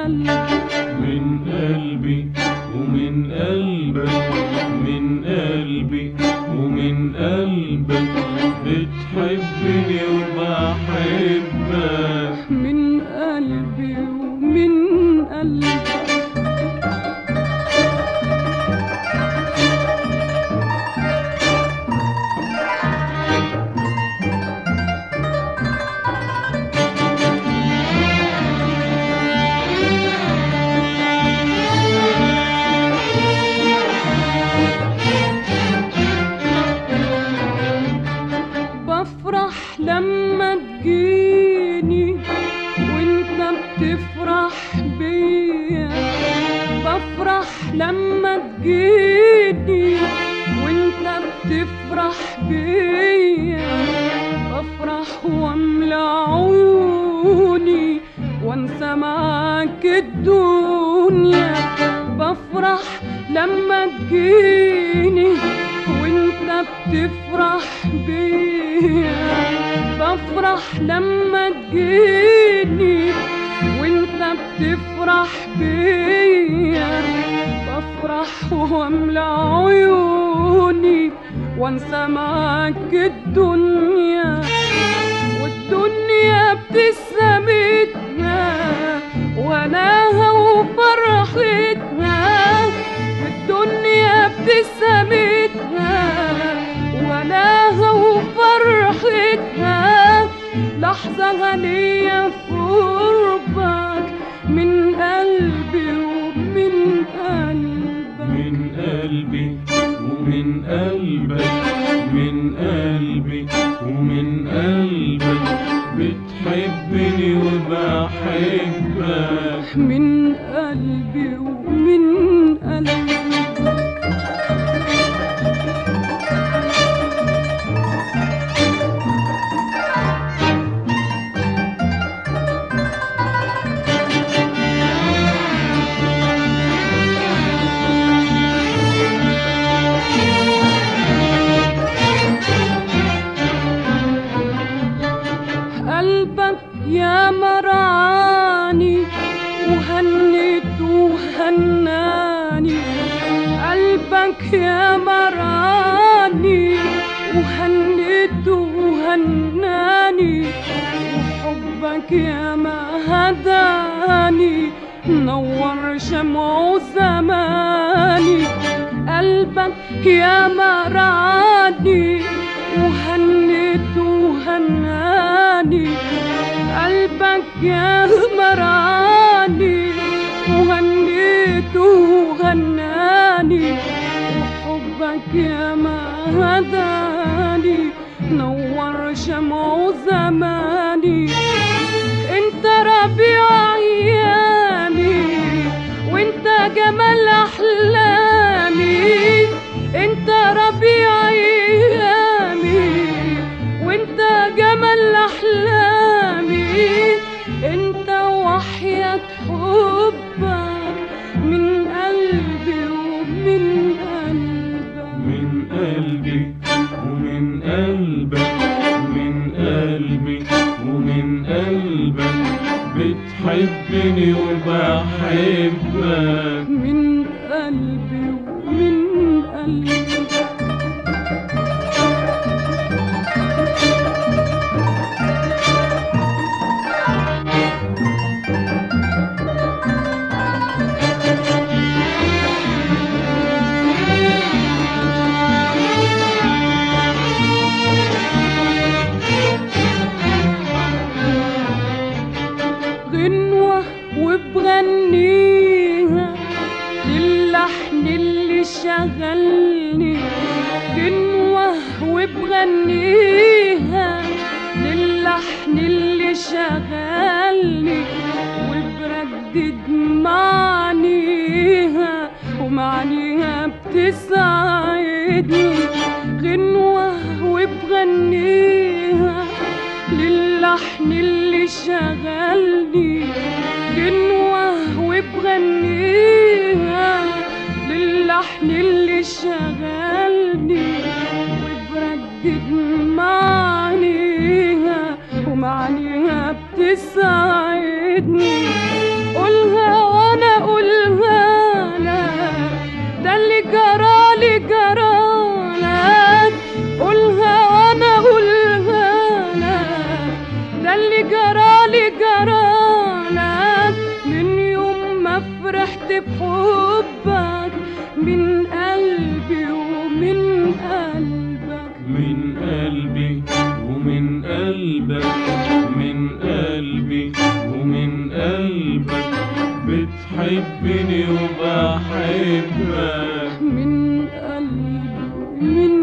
قلبي من قلبي ومن قلبك من قلبي ومن قلبك بتحبني وبحبك من قلبي ومن قلبي بفرح لما تجيني وانت بتفرح بيا بفرح لما تجيني وانت بتفرح بيا بفرح واملى عيوني وانسى معاك الدنيا بفرح لما تجيني وانت بتفرح بيا بفرح لما تجيني وانت بتفرح بيا بفرح واملى عيوني وانسى معاك الدنيا والدنيا ابتسامتنا وهناها وفرحتنا الدنيا ابتسامتنا وهناها وفرحتنا لحظة غنية في قربك من قلبي ومن قلبك من قلبي ومن قلبك من قلبي ومن قلبك بتحبني وبحبك من قلبي ومن قلبي قلبك يا مراني وهنيت وهناني قلبك يا مراني وهنيت وهناني وحبك يا ما هداني نور شمع زماني قلبك يا مراني وهنيت وهناني قلبك يا مراني وهنيت وهناني وحبك يا ما هداني نور شمع زماني انت ربيع ايامي وانت جمال احلامي انت ربيع ايامي وانت جمال احلامي انت وحياة حبك من قلبي ومن قلبك من قلبي ومن قلبك من قلبي ومن قلبك بتحبني وبحبك من قلبي ومن قلبي غنوة وبغنيها للحن اللي شغلني غنوة وبغنيها للحن اللي شغلني وبردد معانيها ومعانيها بتسعدني غنوة وبغنيها للحن اللي شغلني غنوة وبغنيها للحن اللي شغلني وبردد معانيها ومعانيها بتسعدني قولها بتحبني وبحبك من قلبي من